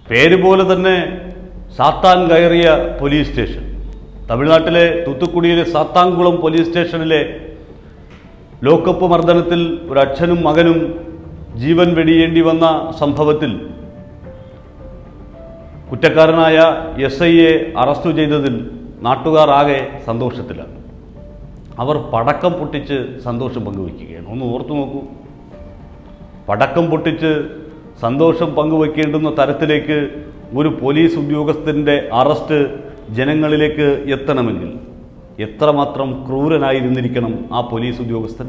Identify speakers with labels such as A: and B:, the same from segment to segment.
A: പേര് പോലെ തന്നെ സാത്താൻ കയറിയ പോലീസ് സ്റ്റേഷൻ തമിഴ്നാട്ടിലെ തൂത്തുക്കുടിയിലെ സാത്താൻകുളം പോലീസ് സ്റ്റേഷനിലെ ലോക്കപ്പ് മർദ്ദനത്തിൽ ഒരു അച്ഛനും മകനും ജീവൻ വെടിയേണ്ടി വന്ന സംഭവത്തിൽ കുറ്റക്കാരനായ എസ് ഐയെ അറസ്റ്റ് ചെയ്തതിൽ നാട്ടുകാർ ആകെ സന്തോഷത്തിലാണ് അവർ പടക്കം പൊട്ടിച്ച് സന്തോഷം പങ്കുവയ്ക്കുകയാണ് ഒന്ന് ഓർത്തു നോക്കൂ പടക്കം പൊട്ടിച്ച് സന്തോഷം പങ്കുവയ്ക്കേണ്ടുന്ന തരത്തിലേക്ക് ഒരു പോലീസ് ഉദ്യോഗസ്ഥൻ്റെ അറസ്റ്റ് ജനങ്ങളിലേക്ക് എത്തണമെങ്കിൽ എത്രമാത്രം ക്രൂരനായിരുന്നിരിക്കണം ആ പോലീസ് ഉദ്യോഗസ്ഥൻ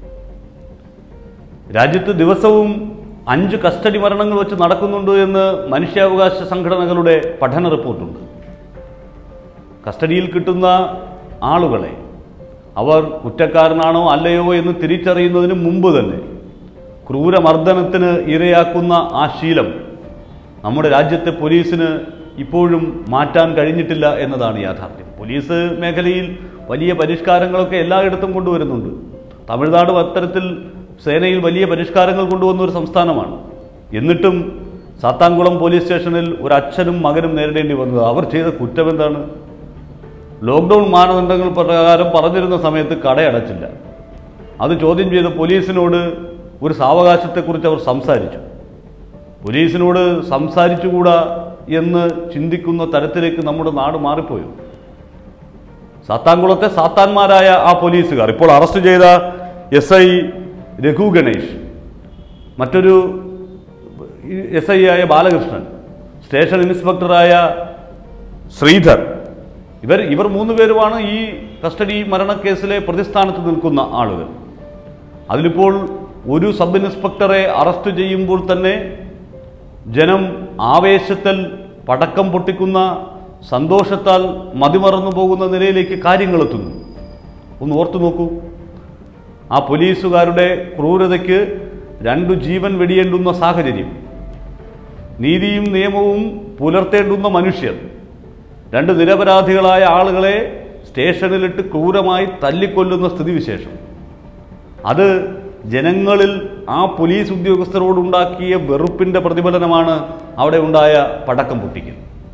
A: രാജ്യത്ത് ദിവസവും അഞ്ച് കസ്റ്റഡി മരണങ്ങൾ വെച്ച് നടക്കുന്നുണ്ട് എന്ന് മനുഷ്യാവകാശ സംഘടനകളുടെ പഠന റിപ്പോർട്ടുണ്ട് കസ്റ്റഡിയിൽ കിട്ടുന്ന ആളുകളെ അവർ കുറ്റക്കാരനാണോ അല്ലയോ എന്ന് തിരിച്ചറിയുന്നതിന് മുമ്പ് തന്നെ ക്രൂരമർദ്ദനത്തിന് ഇരയാക്കുന്ന ആ ശീലം നമ്മുടെ രാജ്യത്തെ പോലീസിന് ഇപ്പോഴും മാറ്റാൻ കഴിഞ്ഞിട്ടില്ല എന്നതാണ് യാഥാർത്ഥ്യം പോലീസ് മേഖലയിൽ വലിയ പരിഷ്കാരങ്ങളൊക്കെ എല്ലായിടത്തും കൊണ്ടുവരുന്നുണ്ട് തമിഴ്നാട് അത്തരത്തിൽ സേനയിൽ വലിയ പരിഷ്കാരങ്ങൾ കൊണ്ടുവന്ന ഒരു സംസ്ഥാനമാണ് എന്നിട്ടും സാത്താൻകുളം പോലീസ് സ്റ്റേഷനിൽ ഒരു അച്ഛനും മകനും നേരിടേണ്ടി വന്നത് അവർ ചെയ്ത കുറ്റം എന്താണ് ലോക്ക്ഡൗൺ മാനദണ്ഡങ്ങൾ പ്രകാരം പറഞ്ഞിരുന്ന സമയത്ത് കടയടച്ചില്ല അത് ചോദ്യം ചെയ്ത് പോലീസിനോട് ഒരു സാവകാശത്തെക്കുറിച്ച് അവർ സംസാരിച്ചു പോലീസിനോട് സംസാരിച്ചുകൂടാ എന്ന് ചിന്തിക്കുന്ന തരത്തിലേക്ക് നമ്മുടെ നാട് മാറിപ്പോയോ സാത്താൻകുളത്തെ സാത്താന്മാരായ ആ പോലീസുകാർ ഇപ്പോൾ അറസ്റ്റ് ചെയ്ത എസ് ഐ രഘു ഗണേഷ് മറ്റൊരു എസ് ഐ ആയ ബാലകൃഷ്ണൻ സ്റ്റേഷൻ ഇൻസ്പെക്ടറായ ശ്രീധർ ഇവർ ഇവർ മൂന്ന് പേരുമാണ് ഈ കസ്റ്റഡി മരണക്കേസിലെ പ്രതിസ്ഥാനത്ത് നിൽക്കുന്ന ആളുകൾ അതിലിപ്പോൾ ഒരു സബ് ഇൻസ്പെക്ടറെ അറസ്റ്റ് ചെയ്യുമ്പോൾ തന്നെ ജനം ആവേശത്തിൽ പടക്കം പൊട്ടിക്കുന്ന സന്തോഷത്താൽ മതിമറന്നു പോകുന്ന നിലയിലേക്ക് കാര്യങ്ങളെത്തുന്നു ഒന്ന് ഓർത്തു നോക്കൂ ആ പോലീസുകാരുടെ ക്രൂരതയ്ക്ക് രണ്ടു ജീവൻ വെടിയേണ്ടുന്ന സാഹചര്യം നീതിയും നിയമവും പുലർത്തേണ്ടുന്ന മനുഷ്യർ രണ്ട് നിരപരാധികളായ ആളുകളെ സ്റ്റേഷനിലിട്ട് ക്രൂരമായി തല്ലിക്കൊല്ലുന്ന സ്ഥിതിവിശേഷം അത് ജനങ്ങളിൽ ആ പോലീസ് ഉദ്യോഗസ്ഥരോടുണ്ടാക്കിയ വെറുപ്പിൻ്റെ പ്രതിഫലനമാണ് അവിടെ ഉണ്ടായ പടക്കം പൊട്ടിക്കൽ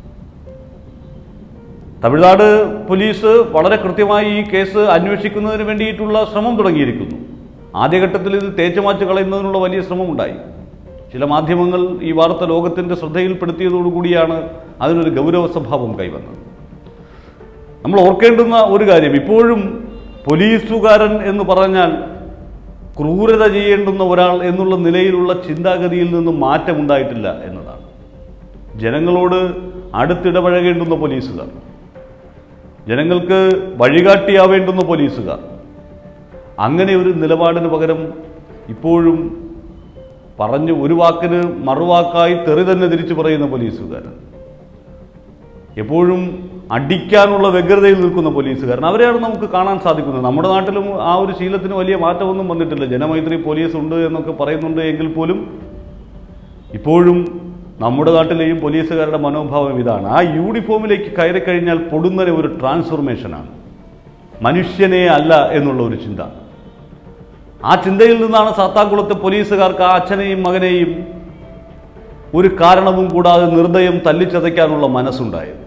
A: തമിഴ്നാട് പോലീസ് വളരെ കൃത്യമായി ഈ കേസ് അന്വേഷിക്കുന്നതിന് വേണ്ടിയിട്ടുള്ള ശ്രമം തുടങ്ങിയിരിക്കുന്നു ആദ്യഘട്ടത്തിൽ ഇത് തേച്ചുമാച്ച് കളയുന്നതിനുള്ള വലിയ ശ്രമമുണ്ടായി ചില മാധ്യമങ്ങൾ ഈ വാർത്ത ലോകത്തിൻ്റെ ശ്രദ്ധയിൽപ്പെടുത്തിയതോടുകൂടിയാണ് അതിനൊരു ഗൗരവ സ്വഭാവം കൈവന്നത് നമ്മൾ ഓർക്കേണ്ടുന്ന ഒരു കാര്യം ഇപ്പോഴും പോലീസുകാരൻ എന്ന് പറഞ്ഞാൽ ക്രൂരത ചെയ്യേണ്ടുന്ന ഒരാൾ എന്നുള്ള നിലയിലുള്ള ചിന്താഗതിയിൽ നിന്ന് മാറ്റമുണ്ടായിട്ടില്ല എന്നതാണ് ജനങ്ങളോട് അടുത്തിടപഴകേണ്ടുന്ന പോലീസുകാർ ജനങ്ങൾക്ക് വഴികാട്ടിയാവേണ്ടുന്ന പോലീസുകാർ അങ്ങനെ ഒരു നിലപാടിന് പകരം ഇപ്പോഴും പറഞ്ഞു ഒരു വാക്കിന് മറുവാക്കായി തെറി തന്നെ തിരിച്ചു പറയുന്ന പോലീസുകാരൻ എപ്പോഴും അടിക്കാനുള്ള വ്യഗ്രതയിൽ നിൽക്കുന്ന പോലീസുകാരൻ അവരെയാണ് നമുക്ക് കാണാൻ സാധിക്കുന്നത് നമ്മുടെ നാട്ടിലും ആ ഒരു ശീലത്തിന് വലിയ മാറ്റമൊന്നും വന്നിട്ടില്ല ജനമൈത്രി പോലീസ് ഉണ്ട് എന്നൊക്കെ പറയുന്നുണ്ട് എങ്കിൽ പോലും ഇപ്പോഴും നമ്മുടെ നാട്ടിലെയും പോലീസുകാരുടെ മനോഭാവം ഇതാണ് ആ യൂണിഫോമിലേക്ക് കയറി കഴിഞ്ഞാൽ പൊടുന്നനെ ഒരു ട്രാൻസ്ഫോർമേഷനാണ് മനുഷ്യനെ അല്ല എന്നുള്ള ഒരു ചിന്ത ആ ചിന്തയിൽ നിന്നാണ് സാത്താൻകുളത്തെ പോലീസുകാർക്ക് ആ അച്ഛനെയും മകനെയും ഒരു കാരണവും കൂടാതെ നിർദ്ദയം തല്ലിച്ചതയ്ക്കാനുള്ള മനസ്സുണ്ടായത്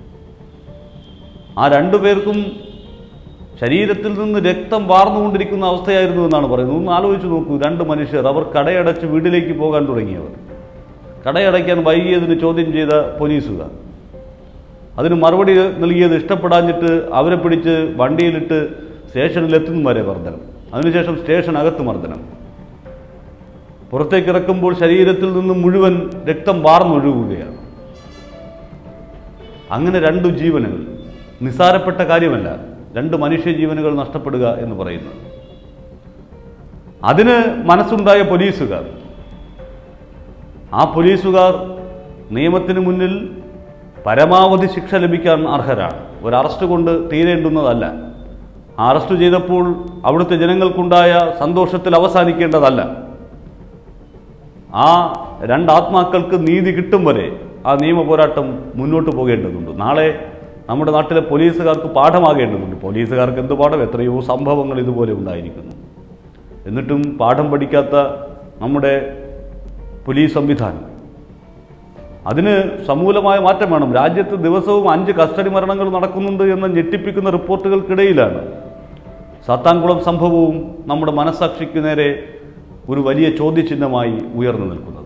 A: ആ രണ്ടു പേർക്കും ശരീരത്തിൽ നിന്ന് രക്തം വാർന്നുകൊണ്ടിരിക്കുന്ന അവസ്ഥയായിരുന്നു എന്നാണ് പറയുന്നത് ഒന്ന് ആലോചിച്ച് നോക്കൂ രണ്ട് മനുഷ്യർ അവർ കടയടച്ച് വീട്ടിലേക്ക് പോകാൻ തുടങ്ങിയവർ കടയടയ്ക്കാൻ വൈകിയതിന് ചോദ്യം ചെയ്ത പോലീസുകാർ അതിന് മറുപടി നൽകിയത് ഇഷ്ടപ്പെടാഞ്ഞിട്ട് അവരെ പിടിച്ച് വണ്ടിയിലിട്ട് സ്റ്റേഷനിലെത്തും വരെ മർദ്ദനം അതിനുശേഷം സ്റ്റേഷനകത്ത് മർദ്ദനം പുറത്തേക്ക് ഇറക്കുമ്പോൾ ശരീരത്തിൽ നിന്ന് മുഴുവൻ രക്തം വാർന്നൊഴുകുകയാണ് അങ്ങനെ രണ്ടു ജീവനുകൾ നിസ്സാരപ്പെട്ട കാര്യമല്ല രണ്ട് മനുഷ്യജീവനുകൾ നഷ്ടപ്പെടുക എന്ന് പറയുന്നത് അതിന് മനസ്സുണ്ടായ പോലീസുകാർ ആ പോലീസുകാർ നിയമത്തിന് മുന്നിൽ പരമാവധി ശിക്ഷ ലഭിക്കാൻ അർഹരാണ് ഒരു അറസ്റ്റ് കൊണ്ട് തീരേണ്ടുന്നതല്ല ആ അറസ്റ്റ് ചെയ്തപ്പോൾ അവിടുത്തെ ജനങ്ങൾക്കുണ്ടായ സന്തോഷത്തിൽ അവസാനിക്കേണ്ടതല്ല ആ രണ്ട് ആത്മാക്കൾക്ക് നീതി കിട്ടും വരെ ആ നിയമ പോരാട്ടം മുന്നോട്ട് പോകേണ്ടതുണ്ട് നാളെ നമ്മുടെ നാട്ടിലെ പോലീസുകാർക്ക് പാഠമാകേണ്ടതുണ്ട് പോലീസുകാർക്ക് എന്ത് പാഠം എത്രയോ സംഭവങ്ങൾ ഇതുപോലെ ഉണ്ടായിരിക്കുന്നു എന്നിട്ടും പാഠം പഠിക്കാത്ത നമ്മുടെ പോലീസ് സംവിധാനം അതിന് സമൂലമായ മാറ്റം വേണം രാജ്യത്ത് ദിവസവും അഞ്ച് കസ്റ്റഡി മരണങ്ങൾ നടക്കുന്നുണ്ട് എന്ന ഞെട്ടിപ്പിക്കുന്ന റിപ്പോർട്ടുകൾക്കിടയിലാണ് സാത്താൻകുളം സംഭവവും നമ്മുടെ മനസാക്ഷിക്ക് നേരെ ഒരു വലിയ ചോദ്യചിഹ്നമായി ഉയർന്നു നിൽക്കുന്നത്